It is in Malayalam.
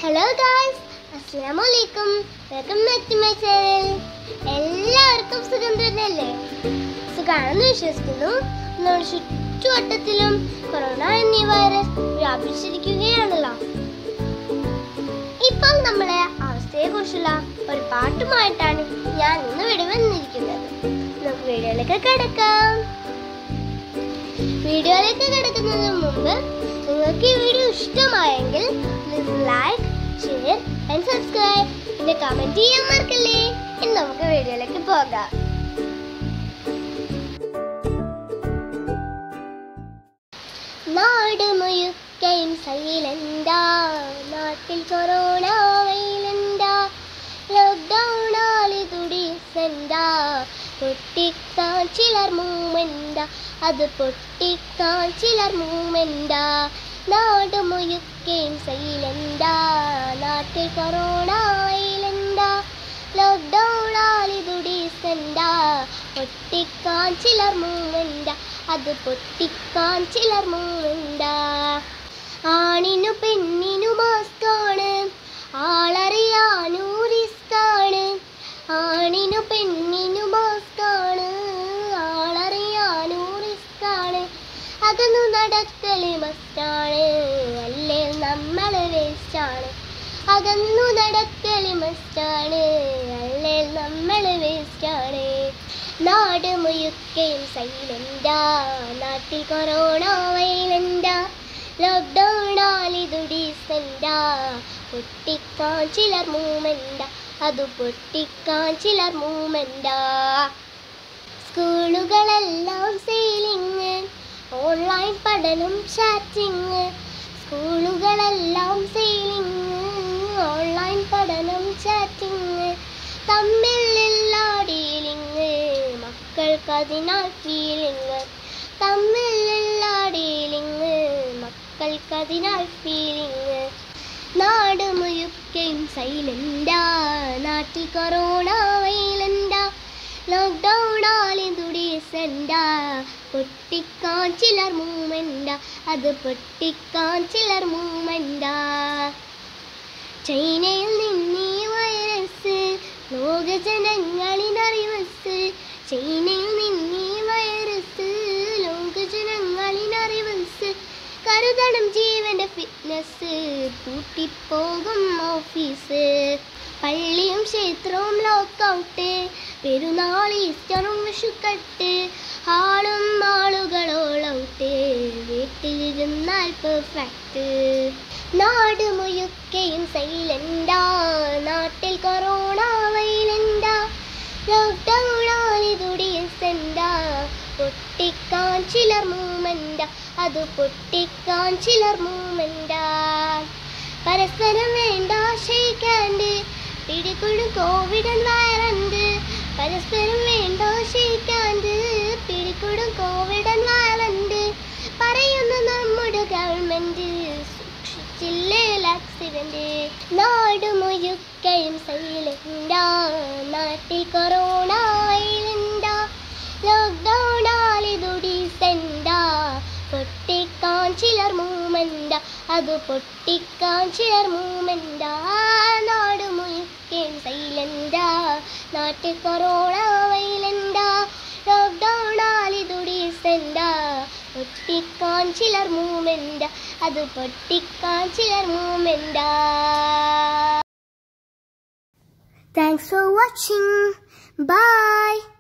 ഹലോ ഗായ്സ് അസ്സലാമു അലൈക്കും welcome back to my channel എല്ലാവർക്കും സുഖം തന്നെയല്ലേ സുഖമാണെന്ന് വിശ്വസിക്കുന്നു നമ്മുടെ ചുറ്റുവട്ടത്തിലും കൊറോണ എന്നീ വൈറസ് വ്യാപിച്ചിരിക്കുകയാണല്ലോ ഇപ്പോൾ നമ്മളെ അവസ്ഥയെ കുറിച്ചുള്ള ഒരു പാട്ടുമായിട്ടാണ് ഞാൻ ഇന്ന് ഇവിടെ വന്നിരിക്കുന്നത് നമുക്ക് വീഡിയോയിലേക്ക് കിടക്കാം വീഡിയോയിലേക്ക് കിടക്കുന്നതിന് മുമ്പ് നിങ്ങൾക്ക് ഈ വീഡിയോ ഇഷ്ടമായെങ്കിൽ please like share and subscribe പിന്നെ കമന്റ് ചെയ്യാൻ മറക്കല്ലേ ഇനി നമുക്ക് വീഡിയോയിലേക്ക് പോകാം നാട് മുഴുക്കയും സൈലന്റാ നാട്ടിൽ കൊറോണ വൈലന്റാ ലോക്ക്ഡൗൺ ആളി തുടിസെന്റാ പൊട്ടിക്കാൻ ചിലർ മൂമെന്റാ അത് പൊട്ടിക്കാൻ ചിലർ മൂമെന്റാ നാട് മുഴുക്കയും സൈലന്റാ നാട്ടിൽ കൊറോണ വൈലന്റാ ലോക്ക്ഡൗൺ ആളി തുടിസെന്റാ പൊട്ടിക്കാൻ ചിലർ മൂമെന്റാ അത് പൊട്ടിക്കാൻ ചിലർ മൂന്നുണ്ടാ ആണിനു പെണ്ണിനു മാസ്കാണ് ആളറിയാനു റിസ്കാണ് ആണിനു പെണ്ണിനു മാസ്കാണ് ആളറിയാനു റിസ്കാണ് അകന്നു നടക്കല് മസ്റ്റാണ് അല്ലേ നമ്മള് വേസ്റ്റാണ് അകന്നു നടക്കല് മസ്റ്റാണ് അല്ലേ നമ്മള് വേസ്റ്റാണ് നാട് മുഴുക്കയും സൈലന്റാ നാട്ടിൽ കൊറോണ വൈലന്റാ ലോക്ക്ഡൗൺ ആലിതുടീസെന്റാ പൊട്ടിക്കാൻ ചിലർ മൂമെന്റാ അത് പൊട്ടിക്കാൻ ചിലർ മൂമെന്റാ സ്കൂളുകളെല്ലാം സെയിലിങ് ഓൺലൈൻ പഠനം ചാറ്റിങ് സ്കൂളുകളെല്ലാം സെയിലിങ് ഓൺലൈൻ പഠനം ചാറ്റിങ് തമ്മിലുള്ള ഡീലിങ് മക്കൾക്കതിനാൽ ഫീലിങ് തമ്മിലുള്ള ഡീലിങ് മക്കൾക്കതിനാൽ ഫീലിങ് നാട് മുഴുക്കയും സൈലന്റാ നാട്ടിൽ കൊറോണ വൈലന്റാ ലോക്ക്ഡൗൺ ആലിതുടീസെന്റാ പൊട്ടിക്കാൻ ചിലർ മൂമെന്റാ അത് പൊട്ടിക്കാൻ ചിലർ മൂമെന്റാ ചൈനയിൽ നിന്നീ വൈറസ് ലോകജനങ്ങളിനറിവസ് ചൈനയിൽ നിന്നീ വൈറസ് ലോകജനങ്ങളിനറിവസ് കരുതണം ജീവന്റെ ഫിറ്റ്നസ് പൂട്ടിപ്പോകും ഓഫീസ് പള്ളിയും ക്ഷേത്രവും ലോക്കൗട്ട് പെരുന്നാൾ ഈസ്റ്ററും വിഷുക്കട്ട് ആളും ആളുകളോളൗട്ട് വീട്ടിലിരുന്നാൽ പെർഫെക്റ്റ് നാട് മുഴുക്കയും സൈലന്റാ നാട്ടിൽ കൊറോണ വൈലന്റാ ലോക്ക്ഡൗൺ ആലിതുടിയസെന്റാ പൊട്ടിക്കാൻ ചിലർ മൂമെന്റാ അത് പൊട്ടിക്കാൻ ചിലർ മൂമെന്റാ പരസ്പരം വേണ്ട ഷെയ്ക്കാണ്ട് പിടികൊടും കോവിഡ് വയറുണ്ട് പരസ്പരം വേണ്ട ഷെയ്ക്കാണ്ട് പിടികൊടും കോവിഡ് വയറുണ്ട് പറയുന്നു നമ്മുടെ ഗവൺമെന്റ് സൂക്ഷിച്ചില്ലേ ആക്സിഡന്റ് നാട് മുഴുക്കയും സൈലന്റാ നാട്ടിൽ കൊറോണ വൈലന്റാ ലോക്ക്ഡൗൺ ആലിതുടീസെന്റാ പൊട്ടിക്കാൻ ചിലർ മൂമെന്റാ അത് പൊട്ടിക്കാൻ ചിലർ മൂമെന്റാ നാട് മുഴുക്കയും സൈലന്റാ നാട്ടിൽ കൊറോണ വൈലന്റാ ലോക്ക്ഡൗൺ ആലിതുടീസെന്റാ പൊട്ടിക്കാൻ ചിലർ മൂമെന്റാ അത് പൊട്ടിക്കാൻ ചിലർ മൂമെന്റാ താങ്ക്സ് ഫോർ വാച്ചിങ് ബൈ